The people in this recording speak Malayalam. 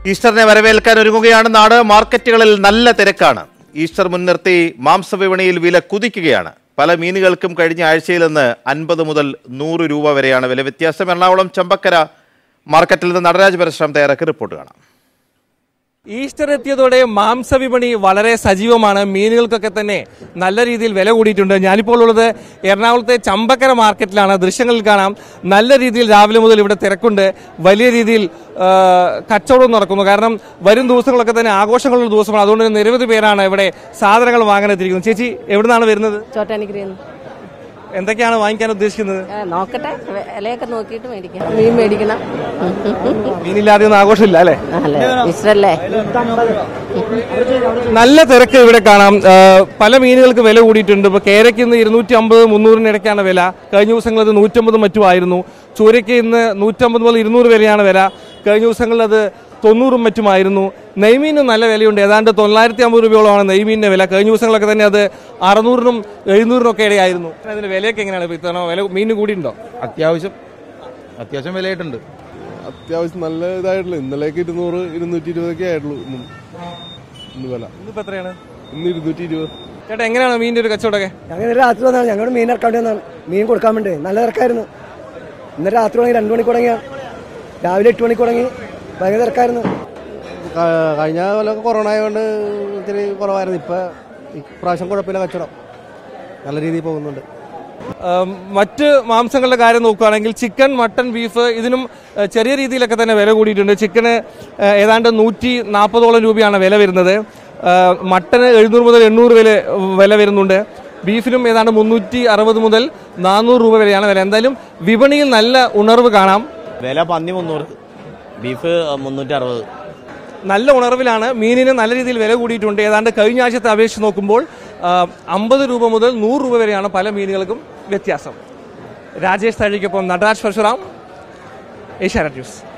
ഈസ്റ്ററിനെ വരവേൽക്കാൻ ഒരുങ്ങുകയാണ് നാട് മാർക്കറ്റുകളിൽ നല്ല തിരക്കാണ് ഈസ്റ്റർ മുൻനിർത്തി മാംസവിപണിയിൽ വില കുതിക്കുകയാണ് പല മീനുകൾക്കും കഴിഞ്ഞ ആഴ്ചയിൽ നിന്ന് അൻപത് മുതൽ നൂറ് രൂപ വരെയാണ് വില വ്യത്യാസം എറണാകുളം ചമ്പക്കര മാർക്കറ്റിൽ നിന്ന് നടരാജ് പരശുറാം തയ്യാറാക്കി റിപ്പോർട്ട് കാണാം ഈസ്റ്റർ എത്തിയതോടെ മാംസവിപണി വളരെ സജീവമാണ് മീനുകൾക്കൊക്കെ തന്നെ നല്ല രീതിയിൽ വില കൂടിയിട്ടുണ്ട് ഞാനിപ്പോൾ ഉള്ളത് എറണാകുളത്തെ ചമ്പക്കര മാർക്കറ്റിലാണ് ദൃശ്യങ്ങളിൽ കാണാം നല്ല രീതിയിൽ രാവിലെ മുതൽ ഇവിടെ തിരക്കുണ്ട് വലിയ രീതിയിൽ ആ, കച്ചവടം നടക്കുന്നു കാരണം വരും ദിവസങ്ങളൊക്കെ തന്നെ ആഘോഷങ്ങളുള്ള ദിവസമാണ് അതുകൊണ്ട് തന്നെ നിരവധി പേരാണ് ഇവിടെ സാധനങ്ങൾ വാങ്ങാനെത്തിയിരിക്കുന്നത് ചേച്ചി എവിടുന്നാണ് വരുന്നത് ചോട്ടാനിക്കരയിൽ എന്തൊക്കെയാണ് വാങ്ങിക്കാൻ ഉദ്ദേശിക്കുന്നത് നോക്കട്ടെ വിലയൊക്കെ നോക്കിയിട്ട് മേടിക്കാം മീൻ മേടിക്കണം മീനില്ലാതെ ഒന്നും ആഘോഷമില്ല അല്ലേ അല്ലേ ഇഷ്ടല്ലേ നല്ല തിരക്ക് ഇവിടെ കാണാം ആ, പല മീനുകൾക്ക് വില കൂടിയിട്ടുണ്ട് ഇപ്പൊ കേരയ്ക്ക് ഇന്ന് ഇരുന്നൂറ്റി അമ്പത് മുന്നൂറിന് ഇടയ്ക്കാണ് വില കഴിഞ്ഞ ദിവസങ്ങളിൽ അത് നൂറ്റമ്പത് മറ്റും ആയിരുന്നു ചൂരയ്ക്ക് ഇന്ന് നൂറ്റമ്പത് മുതൽ ഇരുന്നൂറ് വിലയാണ് വില കഴിഞ്ഞ ദിവസങ്ങളിൽ അത് തൊണ്ണൂറും മറ്റുമായിരുന്നു നെയ്മീനും നല്ല വിലയുണ്ട് ഏതാണ്ട് തൊള്ളായിരത്തി അമ്പത് രൂപയോളമാണ് നെയ്മീനിന്റെ വില കഴിഞ്ഞ ദിവസങ്ങളൊക്കെ തന്നെ അത് അറുന്നൂറിനും എഴുന്നൂറിനും ഒക്കെ ഇടയായിരുന്നു അതിന്റെ വിലയൊക്കെ എങ്ങനെയാണ് ഇപ്പൊ ഇത്തവണ വില മീനിന് കൂടിയിട്ടുണ്ടോ അത്യാവശ്യം അത്യാവശ്യം വിലയായിട്ടുണ്ട് അത്യാവശ്യം നല്ല ഇതായിട്ടുള്ളു ഇന്നലേക്ക് ഇരുന്നൂറ് ഇരുന്നൂറ്റി ഇരുപതൊക്കെ ആയിട്ടുള്ളൂ ഇന്നും ഇന്ന് വില ഇന്നിപ്പോ എത്രയാണ് ഇന്ന് ഇരുന്നൂറ്റി ഇരുപത് ചേട്ടാ എങ്ങനെയാണ് മീനിന്റെ ഒരു കച്ചവടമൊക്കെ ഞങ്ങൾ ഇന്നലെ രാത്രി വന്നാണ് ഞങ്ങളുടെ മീൻ ഇറക്കാൻ വേണ്ടി വന്നതാണ് മീൻ കൊടുക്കാൻ വേണ്ടി നല്ല തിരക്കായിരുന്നു ഇന്നലെ രാത്രി തുടങ്ങി രണ്ടു മണിക്ക് തുടങ്ങിയ രാവിലെ എട്ട് മണിക്ക് തുടങ്ങി ഭയങ്കര തിരക്കായിരുന്നു കഴിഞ്ഞ കൊല്ലമൊക്കെ കൊറോണ ആയതുകൊണ്ട് ഇത്തിരി കുറവായിരുന്നു ഇപ്പൊ ഇപ്രാവശ്യം കുഴപ്പമില്ല കച്ചവടം നല്ല രീതിയിൽ പോകുന്നുണ്ട് ആം, മറ്റ് മാംസങ്ങളുടെ കാര്യം നോക്കുകയാണെങ്കിൽ ചിക്കൻ മട്ടൺ ബീഫ് ഇതിനും ഏഹ്, ചെറിയ രീതിയിലൊക്കെ തന്നെ വില കൂടിയിട്ടുണ്ട് ചിക്കന് ഏഹ്, ഏതാണ്ട് നൂറ്റി നാൽപ്പതോളം രൂപയാണ് വില വരുന്നത് ഏഹ്, മട്ടന് എഴുന്നൂറ് മുതൽ എണ്ണൂറ് വില വില വരുന്നുണ്ട് ബീഫിനും ഏതാണ്ട് മുന്നൂറ്റി അറുപത് മുതൽ നാനൂറ് രൂപ വരെയാണ് വില എന്തായാലും വിപണിയിൽ നല്ല ഉണർവ് കാണാം വില പന്നി മുന്നൂറ് ബീഫ് മുന്നൂറ്റി അറുപത് നല്ല ഉണർവിലാണ് മീനിന് നല്ല രീതിയിൽ വില കൂടിയിട്ടുണ്ട് ഏതാണ്ട് കഴിഞ്ഞ ആഴ്ചത്തെ അപേക്ഷിച്ച് നോക്കുമ്പോൾ അമ്പത് രൂപ മുതൽ നൂറ് രൂപ വരെയാണ് പല മീനുകൾക്കും വ്യത്യാസം രാജേഷ് തഴിക്കൊപ്പം നടരാജ് പരശുറാം ഏഷ്യാനെറ്റ് ന്യൂസ്